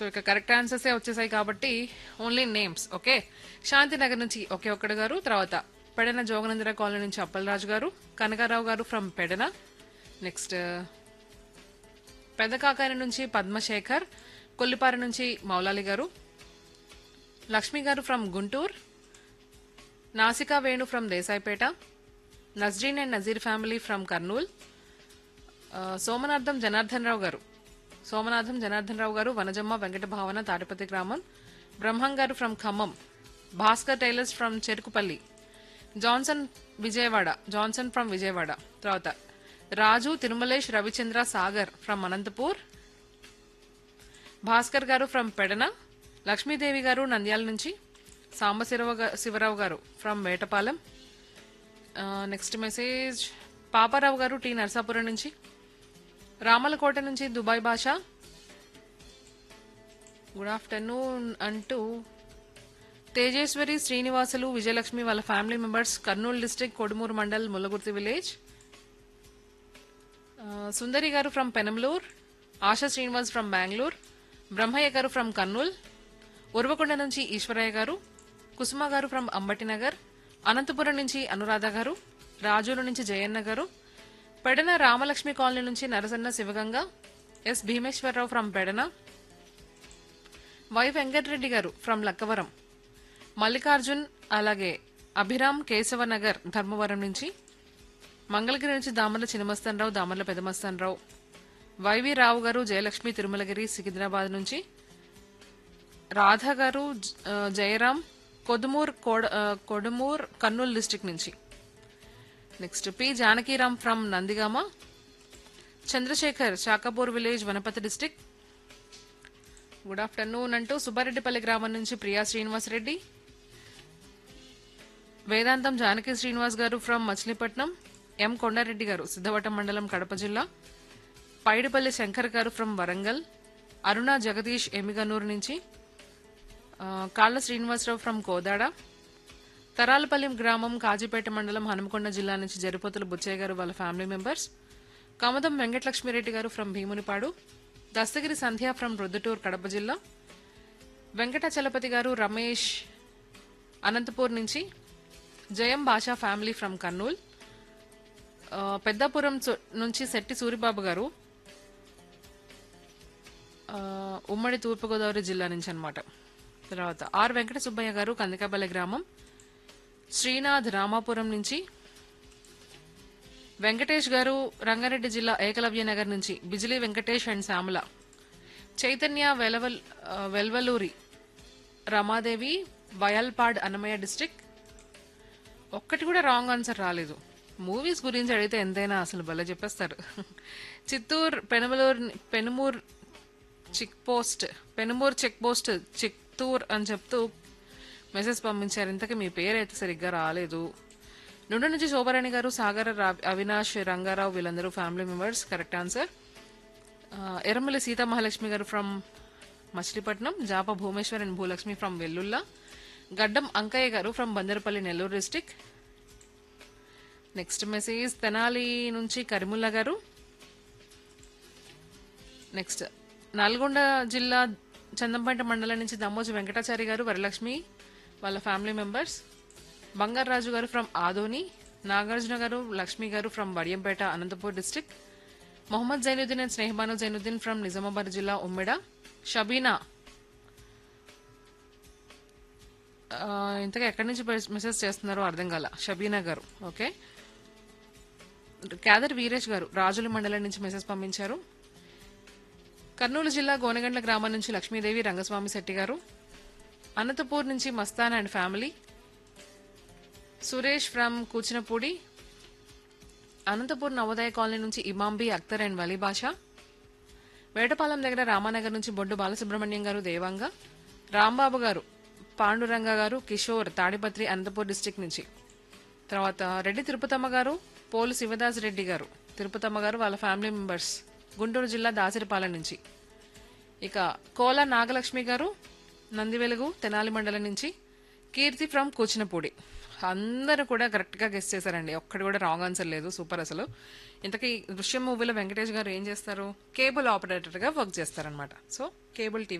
so ఇక correct ఆన్సర్సే వచ్చేసాయి కాబట్టి ఓన్లీ నేమ్స్ ఓకే శాంతినగర్ నుంచి ఒకే ఒక్కడు గారు తర్వాత పెడన జోగనందర కాలనీ నుంచి అప్పలరాజు గారు కనకారావు గారు ఫ్రమ్ పెడన నెక్స్ట్ పెద్దకాకాని నుంచి పద్మశేఖర్ కొల్లిపార నుంచి మౌలాలి గారు లక్ష్మి గారు from Guntur Nasika Venu from Desaipet Nazreen and Nazeer family from Kurnool ఆ, సోమనాథం జనార్దన్ రావు గారు సోమనాథం జనార్దన్ రావు గారు వనజమ్మ వెంకట భావన తాటిపతి గ్రామం బ్రహ్మం గారు from Khammam Bhaskar tailors from Cherukupalli Johnson Vijayawada Johnson from Vijayawada తర్వాత రాజు తిరుమలేష్ రవిచంద్ర సాగర్ ఫ్రమ్ అనంతపూర్ భాస్కర్ గారు ఫ్రమ్ పెడన లక్ష్మీదేవి గారు నంద్యాల నుంచి సాంబశిరవ గా- శివరావు గారు from Vetapalem next message Paparao గారు టి నర్సాపురం నుంచి రామలకోట నుంచి దుబాయ్ భాష గుడ్ ఆఫ్టర్నూన్ అంటూ తేజేశ్వరి శ్రీనివాసులు విజయలక్ష్మి వాళ్ళ family members Kurnool district Kodumuru mandal Mullagurthi village ఆ, సుందరి గారు ఫ్రమ్ పెనంలూర్ ఆశా శ్రీనివాస్ ఫ్రమ్ బెంగళూరు బ్రహ్మయ్య గారు ఫ్రమ్ కర్నూల్ ఉర్వకొండ నుంచి ఈశ్వరయ్య గారు కుసుమ గారు ఫ్రమ్ అంబటినగర్ అనంతపురం నుంచి అనురాధ గారు రాజుల నుంచి జయన్న గారు పెడన రామలక్ష్మి కాలనీ నుంచి Narasanna Sivaganga S Bhimeswararao from Pedana Y Venkatreddy గారు ఫ్రమ్ లక్కవరం మల్లికార్జున్ అలాగే అభిరామ్ కేశవనగర్ ధర్మవరం నుంచి మంగళగిరి నుంచి దామర్ల చినమస్తానరావు దామర్ల పెదమస్తానరావు వైవి రావు గారు జయలక్ష్మి తిరుమలగిరి సికింద్రాబాద్ నుంచి రాధ గారు జ- ఆ, జయరాం కొదుమూర్ కోడ ఆ, కొడుమూర్ కర్నూలు డిస్టిక్ నుంచి next P Janakiram from Nandigama Chandrasekhar Shakapur village Wanaparthy district good afternoon అంటూ సుబ్బారెడ్డిపల్లి గ్రామం నుంచి ప్రియా శ్రీనివాస్ రెడ్డి వేదాంతం జానకి శ్రీనివాస్ గారు ఫ్రమ్ మచిలీపట్నం ఎం కొండారెడ్డి గారు సిద్ధవటం మండలం కడప జిల్లా పైడిపల్లి శంకర్ గారు ఫ్రమ్ వరంగల్ అరుణ జగదీష్ ఎమిగనూరు నుంచి ఆ, కాళ్ళ శ్రీనివాసరావు ఫ్రమ్ కోదాడ తరాలపల్లి గ్రామం కాజీపేట మండలం హనుమకొండ జిల్లా నుంచి జరిపోతుల బుచ్చయ్య గారు వాళ్ళ ఫ్యామిలీ మెంబర్స్ కమదం వెంకటలక్ష్మిరెడ్డి గారు ఫ్రమ్ భీమునిపాడు దస్తగిరి సంధ్య ఫ్రమ్ రొద్దుటూరు కడప జిల్లా వెంకటాచలపతి గారు రమేష్ అనంతపూర్ నుంచి జయం భాషా ఫ్యామిలీ ఫ్రమ్ కర్నూల్ ఆ, పెద్దాపురం సు- నుంచి శెట్టి సూరిబాబు గారు ఆ, ఉమ్మడి తూర్పుగోదావరి జిల్లా నుంచి అన్నమాట తర్వాత ఆర్ వెంకట సుబ్బయ్య గారు కందికాపల్లి గ్రామం శ్రీనాథ్ రామాపురం నుంచి వెంకటేష్ గారు రంగారెడ్డి జిల్లా ఏకలవ్య నగర్ నుంచి బిజిలీ వెంకటేష్ అండ్ శ్యామల చైతన్య వెలవల్ ఆ, వెల్వలూరి రమాదేవి వయల్పాడ్ అన్నమయ్య డిస్ట్రిక్ట్ ఒక్కటి కూడా రాంగ్ ఆన్సర్ రాలేదు మూవీస్ గురించి అడిగితే ఎంతైనా అసలు భలే చెప్పేస్తారు Chittoor Penamaluru Penumur check post Penumur check post Chittoor అని చెప్తూ మెసేజ్ పంపించారు ఇంతకీ మీ పేరు అయితే సరిగ్గా రాలేదు నుండి నుంచి శోభరాణి గారు సాగర రా- అవినాష్ రంగారావు వీళ్ళందరూ family members correct answer Erramalli Seetha Mahalakshmi గారు ఫ్రమ్ మచిలీపట్నం జాప భూమేశ్వర్ అండ్ భూలక్ష్మి ఫ్రమ్ వెల్లుల్లా గడ్డం అంకయ్య గారు from Bandarapalli Nellore district next message Tenali నుంచి కరిముల్లా గారు నెక్స్ట్ నల్గొండ జిల్లా చందంపేట మండలం నుంచి దమ్మోజు వెంకటాచారి గారు వరలక్ష్మి వాళ్ళ ఫ్యామిలీ మెంబర్స్ బంగారాజు గారు ఫ్రమ్ ఆదోని నాగార్జున గారు లక్ష్మి గారు from Vadiyampeta Anantapur district Mohammad Jainuddin and Snehabanu Jainuddin from Nizamabad జిల్లా ఉమ్మెడ షబీనా ఆ, ఇంతగా ఎక్కడి నుంచి మెసేజ్ చేస్తున్నారో అర్థం కాల షబీనా గారు ఓకే క్యాదర్ వీరేష్ గారు రాజుల మండలం నుంచి మెసేజ్ పంపించారు కర్నూలు జిల్లా గోనగండ్ల గ్రామం నుంచి లక్ష్మీదేవి రంగస్వామి శెట్టి గారు అనంతపూర్ నుంచి Mastan and family Suresh from Kuchinapudi Anantapur Navodaya colony నుంచి ఇమాంబి అఖ్తర్ అండ్ వలీ భాష వేటపాలెం దగ్గర రామానగర్ నుంచి బొడ్డు బాలసుబ్రహ్మణ్యం గారు దేవాంగ రాంబాబు గారు పాండురంగ గారు కిషోర్ తాడిపత్రి అనంతపూర్ డిస్టిక్ నుంచి తర్వాత రెడ్డి తిరుపతమ్మ గారు పోలు శివదాస్ రెడ్డి గారు తిరుపతమ్మ గారు వాళ్ళ ఫ్యామిలీ మెంబర్స్ గుంటూరు జిల్లా దాసిరిపాలెం నుంచి ఇక కోల నాగలక్ష్మి గారు నందివెలుగు తెనాలి మండలం నుంచి కీర్తి ఫ్రమ్ కూచినపూడి అందరూ కూడా కరెక్ట్గా గెస్ చేశారండి ఒక్కటి కూడా రాంగ్ ఆన్సర్ లేదు సూపర్ అసలు ఇంతకీ దృశ్యం మూవీలో వెంకటేష్ గారు ఏం చేస్తారు కేబుల్ ఆపరేటర్గా వర్క్ చేస్తారనమాట సో కేబుల్ టీవీ